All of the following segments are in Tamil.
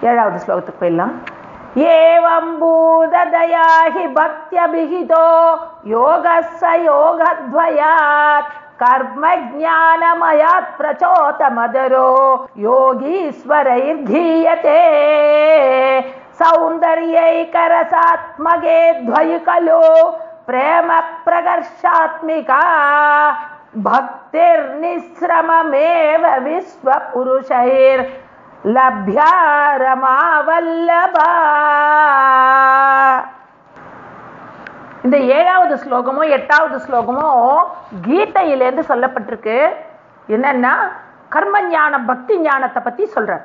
ஏழாவது ஸ்லோகத்துக்கு போயிடலாம் ஏவம் பூததயா ஹி பக்தியபிஹிதோ யோகஸ்ஸ யோகத்வயாத் கர்ம ஜானமயாத் பிரச்சோதமதரோ யோகீஸ்வரைர்தீயதே सौन्दर्यैकरसात्मगे द्वयि खलु प्रेम प्रकर्षात्मिका भक्तिर्निःश्रममेव विश्वपुरुषैर्लभ्या रमावल्लभा இந்த ஏழாவது ஸ்லோகமும் எட்டாவது ஸ்லோகமும் கீதையிலேருந்து சொல்லப்பட்டிருக்கு என்னன்னா கர்ம ஞானம் பக்தி ஞானத்தை பத்தி சொல்றார்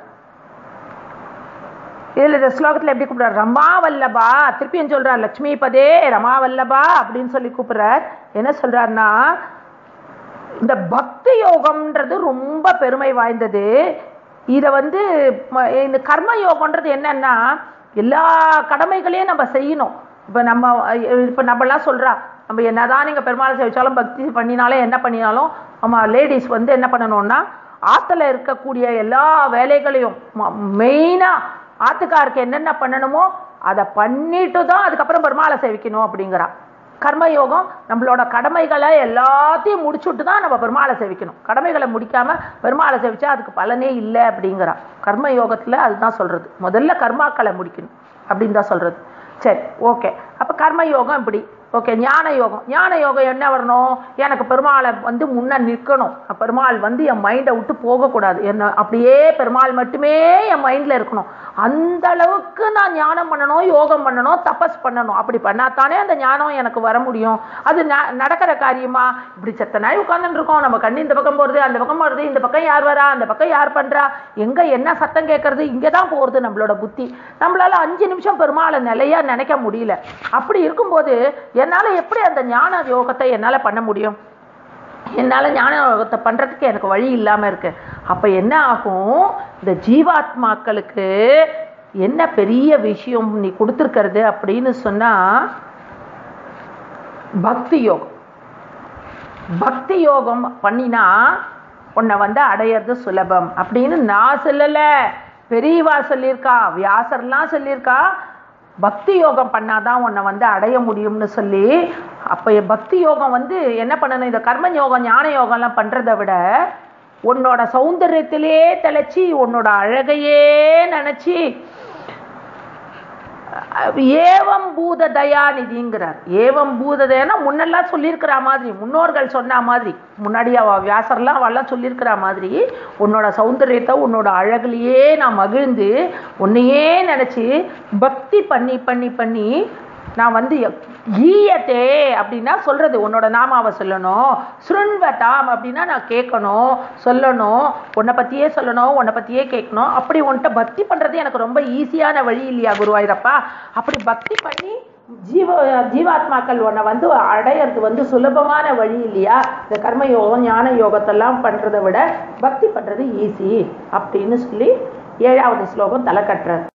இதுல இந்த ஸ்லோகத்துல எப்படி கூப்பிடுறார் ரமாவல்லபா திருப்பியும் சொல்றார் லட்சுமி பதே ரமாவல்லபா அப்படின்னு சொல்லி கூப்பிடுறார் என்ன சொல்றாருன்னா இந்த பக்தி யோகம்ன்றது ரொம்ப பெருமை வாய்ந்தது இதை வந்து ம- இந்த கர்ம யோகம்ன்றது என்னன்னா எல்லா கடமைகளையும் நம்ம செய்யணும் இப்போ நம்ம இப்போ நம்மலாம் சொல்றா நம்ம என்னதான் நீங்கள் பெருமாளை சேவிச்சாலும் பக்தி பண்ணினாலும் என்ன பண்ணினாலும் நம்ம லேடிஸ் வந்து என்ன பண்ணணும்னா ஆற்றுல இருக்கக்கூடிய எல்லா வேலைகளையும் மெயினாக ஆத்துக்காருக்கு என்னென்ன பண்ணணுமோ அதை பண்ணிட்டு தான் அதுக்கப்புறம் பெருமாளை சேவிக்கணும் அப்படிங்கிறா கர்மயோகம் நம்மளோட கடமைகளை எல்லாத்தையும் முடிச்சுட்டு தான் நம்ம பெருமாளை சேவிக்கணும் கடமைகளை முடிக்காம பெருமாளை சேவிச்சா அதுக்கு பலனே இல்லை அப்படிங்கிறா கர்ம யோகத்துல அதுதான் சொல்றது முதல்ல கர்மாக்களை முடிக்கணும் அப்படின்னு தான் சொல்றது சரி ஓகே அப்ப கர்ம யோகம் இப்படி ஓகே ஞான யோகம் ஞான யோகம் என்ன வரணும் எனக்கு பெருமாளை வந்து முன்ன நிற்கணும் பெருமாள் வந்து என் மைண்டை விட்டு போகக்கூடாது என்ன அப்படியே பெருமாள் மட்டுமே என் மைண்டில் இருக்கணும் அந்த அளவுக்கு நான் ஞானம் பண்ணணும் யோகம் பண்ணணும் தபஸ் பண்ணணும் அப்படி பண்ணாதானே அந்த ஞானம் எனக்கு வர முடியும் அது ந- நடக்கிற காரியமா இப்படி செத்த நாள் உட்கார்ந்துட்டு இருக்கோம் நம்ம கண்ணு இந்த பக்கம் போகிறது அந்த பக்கம் போகிறது இந்த பக்கம் யார் வரா அந்த பக்கம் யார் பண்றா எங்க என்ன சத்தம் கேட்கறது இங்கே தான் போகிறது நம்மளோட புத்தி நம்மளால அஞ்சு நிமிஷம் பெருமாளை நிலையா நினைக்க முடியல அப்படி இருக்கும்போது என்னால எப்படி அந்த ஞான யோகத்தை என்னால பண்ண முடியும் என்னால் ஞான யோகத்தை பண்ணுறதுக்கு எனக்கு வழி இல்லாமல் இருக்கு அப்போ என்ன ஆகும் இந்த ஜீவாத்மாக்களுக்கு என்ன பெரிய விஷயம் நீ கொடுத்துருக்கிறது அப்படின்னு சொன்னால் பக்தி யோகம் பக்தி யோகம் பண்ணினா உன்னை வந்து அடையிறது சுலபம் அப்படின்னு நான் சொல்லலை பெரியவா சொல்லியிருக்கா வியாசர்லாம் சொல்லியிருக்கா பக்தி யோகம் பண்ணாதான் உன்னை வந்து அடைய முடியும்னு சொல்லி அப்போ பக்தி யோகம் வந்து என்ன பண்ணணும் இந்த கர்ம யோகம் ஞான யோகம்லாம் பண்ணுறதை விட உன்னோட சௌந்தரியத்திலே தெளிச்சு உன்னோட அழகையே நினச்சி ஏவம் பூத தயாநிதிங்கிறார் ஏவம் பூத தயானா முன்னெல்லாம் சொல்லியிருக்கிற மாதிரி முன்னோர்கள் சொன்ன மாதிரி முன்னாடி அவ வியாசர்லாம் அவெல்லாம் சொல்லியிருக்கிற மாதிரி உன்னோட சௌந்தரியத்தை உன்னோட அழகுலையே நான் மகிழ்ந்து உன்னையே நினச்சி பக்தி பண்ணி பண்ணி பண்ணி நான் வந்து ஈயத்தே அப்படின்னா சொல்றது உன்னோட நாமாவை சொல்லணும் சுருண்வதாம் அப்படின்னா நான் கேட்கணும் சொல்லணும் உன்னை பத்தியே சொல்லணும் உன்னை பத்தியே கேட்கணும் அப்படி உன்கிட்ட பக்தி பண்றது எனக்கு ரொம்ப ஈஸியான வழி இல்லையா குருவாயிரப்பா அப்படி பக்தி பண்ணி ஜீவ ஜீவாத்மாக்கள் உன்னை வந்து அடையிறது வந்து சுலபமான வழி இல்லையா இந்த கர்ம யோகம் ஞான யோகத்தெல்லாம் பண்றதை விட பக்தி பண்றது ஈஸி அப்படின்னு சொல்லி ஏழாவது ஸ்லோகம் தலை கட்டுறார்